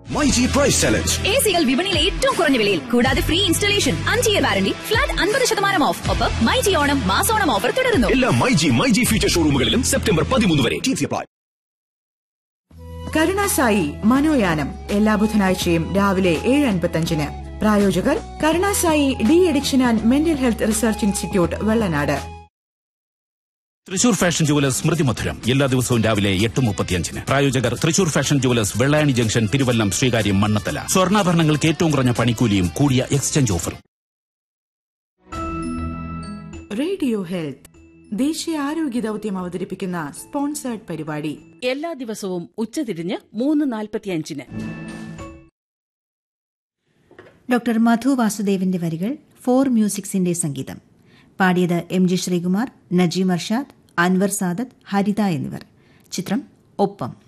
myG price challenge എ സികൾ വിപണിയിലെ ഏറ്റവും കുറഞ്ഞ വിലയിൽ കൂടാതെ ഫ്രീ ഇൻസ്റ്റലേഷൻ അഞ്ച് ഇയർ വാറണ്ടി ഫ്ലാറ്റ് അൻപത് ശതമാനം ഓഫ് ഒപ്പം മൈജി ഓണം മാസോണം ഓഫർ തുടരുന്നു എല്ലാ മൈജി മൈജി ഫ്യൂച്ചർ ഷോറൂമുകളിലും സെപ്റ്റംബർ പതിമൂന്ന് വരെ ടി അപ്ലൈ കരുണാസായി മനോയാനം എല്ലാ ബുധനാഴ്ചയും രാവിലെ ഏഴ് അൻപത്തഞ്ചിന് പ്രായോജകർ Karunasai de addiction and mental health research institute Vellanad Thrissur fashion jewellers Smrithi Madhuram എല്ലാ ദിവസവും രാവിലെ എട്ട് മുപ്പത്തിയഞ്ചിന് പ്രായോജകർ Thrissur fashion jewellers Vellayani junction Thiruvallam Sreekaryam Mannanthala സ്വർണ്ണാഭരണങ്ങൾക്ക് ഏറ്റവും കുറഞ്ഞ പണിക്കൂലിയും കൂടിയ എക്സ്ചേഞ്ച് ഓഫറും റേഡിയോ ഹെൽത്ത് ദേശീയ ആരോഗ്യ ദൌത്യം അവതരിപ്പിക്കുന്ന സ്പോൺസേർഡ് പരിപാടി എല്ലാ ദിവസവും ഉച്ചതിരിഞ്ഞ് മൂന്ന് നാൽപ്പത്തിയഞ്ചിന് ഡോക്ടർ മധു വാസുദേവിന്റെ വരികൾ ഫോർ മ്യൂസിക്സിന്റെ സംഗീതം പാടിയത് എം ജി ശ്രീകുമാർ നജീം അർഷാദ് അൻവർ സാദത്ത് ഹരിത എന്നിവർ ചിത്രം ഒപ്പം